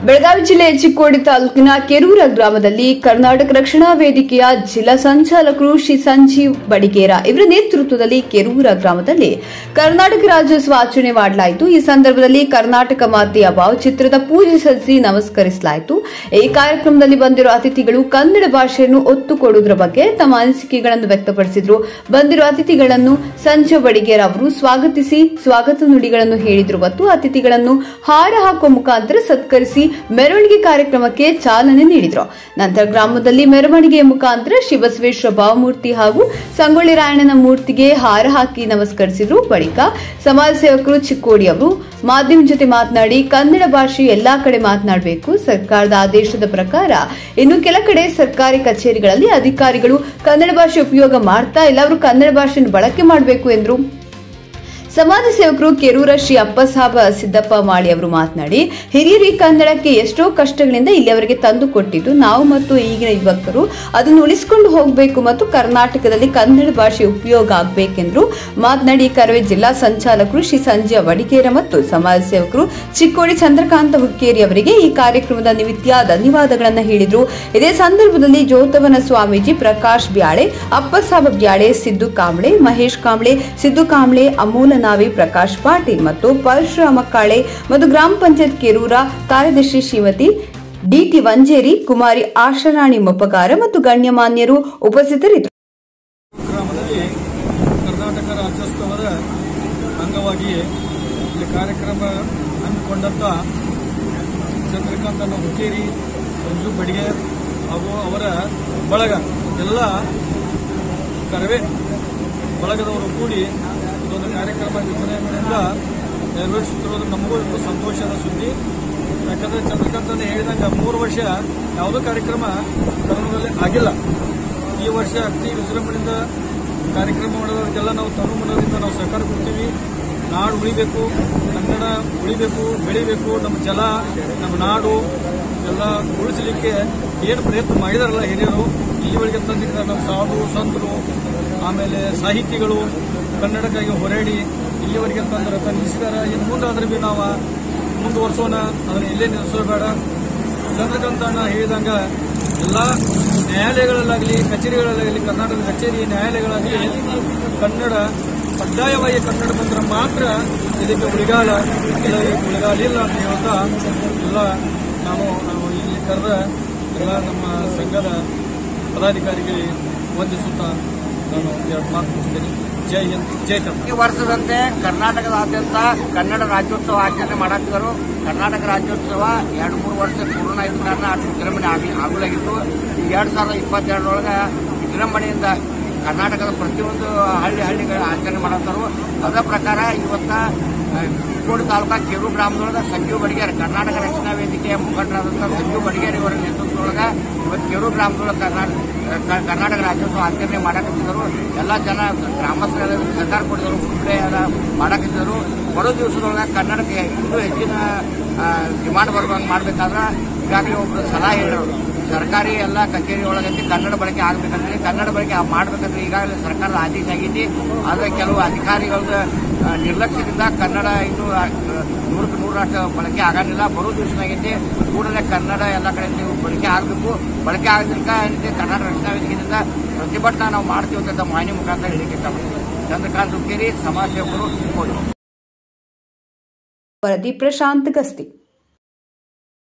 ಬೆಳಗಾವಿ ಜಿಲ್ಲೆ ಚಿಕ್ಕೋಡಿ ತಾಲೂಕಿನ ಕೆರೂರ ಗ್ರಾಮದಲ್ಲಿ ಕರ್ನಾಟಕ ರಕ್ಷಣಾ ವೇದಿಕೆಯ ಜಿಲ್ಲಾ ಸಂಚಾಲಕರು ಶ್ರೀ ಸಂಜೀವ್ ಬಡಿಗೇರ ಇವರ ನೇತೃತ್ವದಲ್ಲಿ ಕೆರೂರ ಗ್ರಾಮದಲ್ಲಿ ಕರ್ನಾಟಕ ರಾಜ್ಯೋತ್ಸವ ಆಚರಣೆ ಮಾಡಲಾಯಿತು ಈ ಸಂದರ್ಭದಲ್ಲಿ ಕರ್ನಾಟಕ ಮಾತೆಯ ಭಾವಚಿತ್ರದ ಪೂಜೆ ಸಲ್ಲಿಸಿ ನಮಸ್ಕರಿಸಲಾಯಿತು ಈ ಕಾರ್ಯಕ್ರಮದಲ್ಲಿ ಬಂದಿರುವ ಅತಿಥಿಗಳು ಕನ್ನಡ ಭಾಷೆಯನ್ನು ಒತ್ತು ಕೊಡುವುದರ ಬಗ್ಗೆ ತಮ್ಮ ಅನಿಸಿಕೆಗಳನ್ನು ವ್ಯಕ್ತಪಡಿಸಿದರು ಬಂದಿರುವ ಅತಿಥಿಗಳನ್ನು ಸಂಜೀವ್ ಬಡಿಗೇರ ಅವರು ಸ್ವಾಗತಿಸಿ ಸ್ವಾಗತ ನುಡಿಗಳನ್ನು ಹೇಳಿದರು ಮತ್ತು ಅತಿಥಿಗಳನ್ನು ಹಾರ ಹಾಕುವ ಮುಖಾಂತರ ಸತ್ಕರಿಸಿ ಮೆರವಣಿಗೆ ಕಾರ್ಯಕ್ರಮಕ್ಕೆ ಚಾಲನೆ ನೀಡಿದರು ನಂತರ ಗ್ರಾಮದಲ್ಲಿ ಮೆರವಣಿಗೆಯ ಮುಖಾಂತರ ಶಿವಬಸವೇಶ್ವರ ಭಾವಮೂರ್ತಿ ಹಾಗೂ ಸಂಗೊಳ್ಳಿ ರಾಯಣ್ಣನ ಮೂರ್ತಿಗೆ ಹಾರ ಹಾಕಿ ನಮಸ್ಕರಿಸಿದ್ರು ಬಳಿಕ ಸಮಾಜ ಸೇವಕರು ಚಿಕ್ಕೋಡಿ ಅವರು ಮಾಧ್ಯಮ ಜೊತೆ ಮಾತನಾಡಿ ಕನ್ನಡ ಭಾಷೆಯು ಎಲ್ಲಾ ಕಡೆ ಮಾತನಾಡಬೇಕು ಸರ್ಕಾರದ ಆದೇಶದ ಪ್ರಕಾರ ಇನ್ನು ಕೆಲ ಕಡೆ ಸರ್ಕಾರಿ ಕಚೇರಿಗಳಲ್ಲಿ ಅಧಿಕಾರಿಗಳು ಕನ್ನಡ ಭಾಷೆ ಉಪಯೋಗ ಮಾಡ್ತಾ ಇಲ್ಲ ಅವರು ಕನ್ನಡ ಭಾಷೆಯನ್ನು ಬಳಕೆ ಮಾಡಬೇಕು ಎಂದರು ಸಮಾಜ ಸೇವಕರು ಕೆರೂರ ಶ್ರೀ ಅಪ್ಪಸಾಬ ಸಿದ್ದಪ್ಪ ಮಾಳಿ ಅವರು ಮಾತನಾಡಿ ಹಿರಿಯರು ಈ ಕನ್ನಡಕ್ಕೆ ಎಷ್ಟೋ ಕಷ್ಟಗಳಿಂದ ಇಲ್ಲಿಯವರೆಗೆ ತಂದು ಕೊಟ್ಟಿದ್ದು ನಾವು ಮತ್ತು ಈಗಿನ ಯುವಕರು ಅದನ್ನು ಉಳಿಸಿಕೊಂಡು ಹೋಗಬೇಕು ಮತ್ತು ಕರ್ನಾಟಕದಲ್ಲಿ ಕನ್ನಡ ಭಾಷೆ ಉಪಯೋಗ ಆಗಬೇಕೆಂದ್ರು ಮಾತನಾಡಿ ಈ ಕರವೇ ಜಿಲ್ಲಾ ಸಂಚಾಲಕರು ಶ್ರೀ ಸಂಜಯ ವಡಿಗೇರ ಮತ್ತು ಸಮಾಜ ಸೇವಕರು ಚಿಕ್ಕೋಡಿ ಚಂದ್ರಕಾಂತ ಹುಕ್ಕೇರಿ ಅವರಿಗೆ ಈ ಕಾರ್ಯಕ್ರಮದ ನಿಮಿತ್ತ ಧನ್ಯವಾದಗಳನ್ನು ಹೇಳಿದ್ರು ಇದೇ ಸಂದರ್ಭದಲ್ಲಿ ಜೋತವನ ಸ್ವಾಮೀಜಿ ಪ್ರಕಾಶ್ ಬ್ಯಾಳೆ ಅಪ್ಪಸಾಬ ಬ್ಯಾಳೆ ಸಿದ್ದು ಕಾಂಬ್ಳೆ ಮಹೇಶ್ ಕಾಂಬ್ಳೆ ಸಿದ್ದು ಕಾಂಬ್ಳೆ ಅಮೂಲ ನಾವಿ ಪ್ರಕಾಶ್ ಪಾಟೀಲ್ ಮತ್ತು ಪರಶುರಾಮ ಕಾಳೆ ಮತ್ತು ಗ್ರಾಮ ಪಂಚಾಯತ್ ಕೆರೂರ ಕಾರ್ಯದರ್ಶಿ ಶ್ರೀಮತಿ ಡಿಟಿ ವಂಜೇರಿ ಕುಮಾರಿ ಆಶಾರಾಣಿ ಮೊಪ್ಪಗಾರ ಮತ್ತು ಗಣ್ಯಮಾನ್ಯರು ಉಪಸ್ಥಿತರಿದ್ದರು ಗ್ರಾಮದಲ್ಲಿ ಕರ್ನಾಟಕ ರಾಜ್ಯೋತ್ಸವದ ಅಂಗವಾಗಿ ಇಲ್ಲಿ ಕಾರ್ಯಕ್ರಮ ಹಮ್ಮಿಕೊಂಡಂತ ಚಂದ್ರಕಾಂತನ ಹುಕ್ಕೇರಿ ಸಂಜು ಬಡಿಗೆ ಹಾಗೂ ಅವರ ಬಳಗ ಎಲ್ಲ ಕರವೇ ಬಳಗದವರು ಕೂಡಿ ಇದೊಂದು ಕಾರ್ಯಕ್ರಮ ವಿಜೃಂಭಣೆಯಿಂದ ನೆರವೇರಿಸುತ್ತಿರುವುದು ನಮಗೂ ಒಂದು ಸಂತೋಷದ ಸುದ್ದಿ ಯಾಕಂದ್ರೆ ಚಂದ್ರಕಾಂತನ ಹೇಳಿದಂಗೆ ಮೂರು ವರ್ಷ ಯಾವುದೋ ಕಾರ್ಯಕ್ರಮ ಕರ್ನಾಟಕದಲ್ಲಿ ಆಗಿಲ್ಲ ಈ ವರ್ಷ ಅತಿ ವಿಜೃಂಭಣೆಯಿಂದ ಕಾರ್ಯಕ್ರಮ ಮಾಡೋದಕ್ಕೆಲ್ಲ ನಾವು ತನುಮನದಿಂದ ನಾವು ಸಹಕಾರ ಕೊಡ್ತೀವಿ ನಾಡು ಉಳಿಬೇಕು ಕನ್ನಡ ಉಳಿಬೇಕು ಬೆಳಿಬೇಕು ನಮ್ಮ ಜಲ ನಮ್ಮ ನಾಡು ಎಲ್ಲ ಉಳಿಸಲಿಕ್ಕೆ ಏನು ಪ್ರಯತ್ನ ಮಾಡಿದಾರಲ್ಲ ಹಿರಿಯರು ಇಲ್ಲಿವರೆಗೆ ತಂದಿದ್ದಾರೆ ನಮ್ಮ ಸಾಧು ಸಂತರು ಆಮೇಲೆ ಸಾಹಿತಿಗಳು ಕನ್ನಡಕ್ಕಾಗಿ ಹೋರಾಡಿ ಇಲ್ಲಿವರೆಗೆ ತಂದ್ರೆ ತಂದಿಸಿದ್ದಾರೆ ಇನ್ನು ಮುಂದಾದ್ರೆ ಬಿ ನಾವು ಮುಂದುವರ್ಸೋಣ ಅದನ್ನು ಎಲ್ಲೇ ನಿಲ್ಲಿಸೋದು ಬೇಡ ಚಂದ್ರಕಾಂತಣ್ಣ ಹೇಳಿದಂಗ ಎಲ್ಲ ನ್ಯಾಯಾಲಯಗಳಲ್ಲಾಗಲಿ ಕಚೇರಿಗಳಲ್ಲಾಗಲಿ ಕರ್ನಾಟಕದ ಕಚೇರಿ ನ್ಯಾಯಾಲಯಗಳಾಗಲಿ ಕನ್ನಡ ಕಡ್ಡಾಯವಾಗಿ ಕನ್ನಡ ಬಂದ್ರೆ ಮಾತ್ರ ಇದಕ್ಕೆ ಉಳಿಗಾಲ ಇಲ್ಲ ಇದಕ್ಕೆ ಉಳಿಗಾಲ ಇಲ್ಲ ಅಂತ ಹೇಳ್ತಾ ಎಲ್ಲ ನಾವು ನಾವು ಇಲ್ಲಿ ಕರೆದ ಎಲ್ಲ ನಮ್ಮ ಸಂಘದ ಪದಾಧಿಕಾರಿಗಳಿಗೆ ವಂದಿಸುತ್ತಾ ನಾನು ಎರಡು ಮಾತು ಮುಗಿಸ್ತೇನೆ ಜೈ ಹಿಂದ್ ಜೈ ಕರ್ನಾಟಕ ಈ ವರ್ಷದಂತೆ ಕರ್ನಾಟಕದಾದ್ಯಂತ ಕನ್ನಡ ರಾಜ್ಯೋತ್ಸವ ಆಚರಣೆ ಮಾಡತ್ತಿದ್ದರು ಕರ್ನಾಟಕ ರಾಜ್ಯೋತ್ಸವ ಎರಡು ಮೂರು ವರ್ಷ ಕೊರೋನಾ ಇದ್ದ ಕಾರಣ ಅಷ್ಟು ವಿಜೃಂಭಣೆ ಆಗಲಿ ಆಗಲಾಗಿತ್ತು ಈ ಎರಡು ಸಾವಿರದ ಇಪ್ಪತ್ತೆರಡರೊಳಗೆ ವಿಜೃಂಭಣೆಯಿಂದ ಕರ್ನಾಟಕದ ಪ್ರತಿಯೊಂದು ಹಳ್ಳಿ ಹಳ್ಳಿಗಳ ಆಚರಣೆ ಮಾಡತ್ತಾರು ಅದರ ಪ್ರಕಾರ ಇವತ್ತ ಆ, ಚಿಕ್ಕೋಡಿ ತಾಲೂಕಾ ಕೆರು ಗ್ರಾಮದೊಳಗೆ ಸಂಜೀವ್ ಬಡಿಗೇರ್ ಕರ್ನಾಟಕ ರಕ್ಷಣಾ ವೇದಿಕೆಯ ಮುಖಂಡರಾದಂಥ ಸಂಜೀವ್ ಬಡಿಗೇರ್ ಇವರ ನೇತೃತ್ವದೊಳಗೆ ಇವತ್ತು ಕೆರು ಗ್ರಾಮದೊಳಗೆ ಕರ್ನಾಟಕ ಕ- ಕರ್ನಾಟಕ ರಾಜ್ಯೋತ್ಸವ ಆಚರಣೆ ಮಾಡಕತ್ತಿದ್ದರು ಎಲ್ಲ ಜನ ಗ್ರಾಮಸ್ಥರ ಸಹಕಾರ ಕೊಟ್ಟಿದ್ದರು ಮುದ್ದೆ ಎಲ್ಲ ಮಾಡಕತ್ತಿದ್ದರು ಬರೋ ದಿವಸದೊಳಗೆ ಕನ್ನಡಕ್ಕೆ ಇನ್ನೂ ಹೆಚ್ಚಿನ ಆ, ಡಿಮಾಂಡ್ ಬರುವಂಗೆ ಮಾಡಬೇಕಾದ್ರೆ ಈಗಾಗಲೇ ಒಬ್ಬರು ಸಲಹೆ ಹೇಳಿದ್ರು ಸರ್ಕಾರಿ ಎಲ್ಲ ಕಚೇರಿ ಒಳಗಂತೆ ಕನ್ನಡ ಬಳಕೆ ಆಗ್ಬೇಕಂದ್ರೆ ಕನ್ನಡ ಬಳಕೆ ಮಾಡ್ಬೇಕಂದ್ರೆ ಈಗಾಗಲೇ ಸರ್ಕಾರದ ಆದೇಶ ಆಗೈತಿ ಆದರೆ ಕೆಲವು ಅಧಿಕಾರಿಗಳ ಆ, ನಿರ್ಲಕ್ಷ್ಯದಿಂದ ಕನ್ನಡ ಇನ್ನೂ ಆ, ನೂರಕ್ಕೆ ನೂರಷ್ಟು ಬಳಕೆ ಆಗಂಗಿಲ್ಲ ಬರೋ ದಿವಸನಾಗೈತಿ ಕೂಡಲೇ ಕನ್ನಡ ಎಲ್ಲ ಕಡೆ ಬಳಕೆ ಆಗಬೇಕು ಬಳಕೆ ಆಗದಿಲ್ಲ ಏನೈತಿ ಕನ್ನಡ ರಕ್ಷಣಾ ವೇದಿಕೆಯಿಂದ ಪ್ರತಿಭಟನಾ ನಾವು ಮಾಡ್ತೀವಿ ಅಂತ ಮಾಹಿತಿ ಮುಖಾಂತರ ಹೇಳಿಕೆ ಚಂದ್ರಕಾಂತ್ ಹುಕ್ಕೇರಿ ಸಮಾಜ ಸೇವಕರು ಚಿಕ್ಕೋಡಿ ವರದಿ ಪ್ರಶಾಂತ್ ಗಸ್ತಿ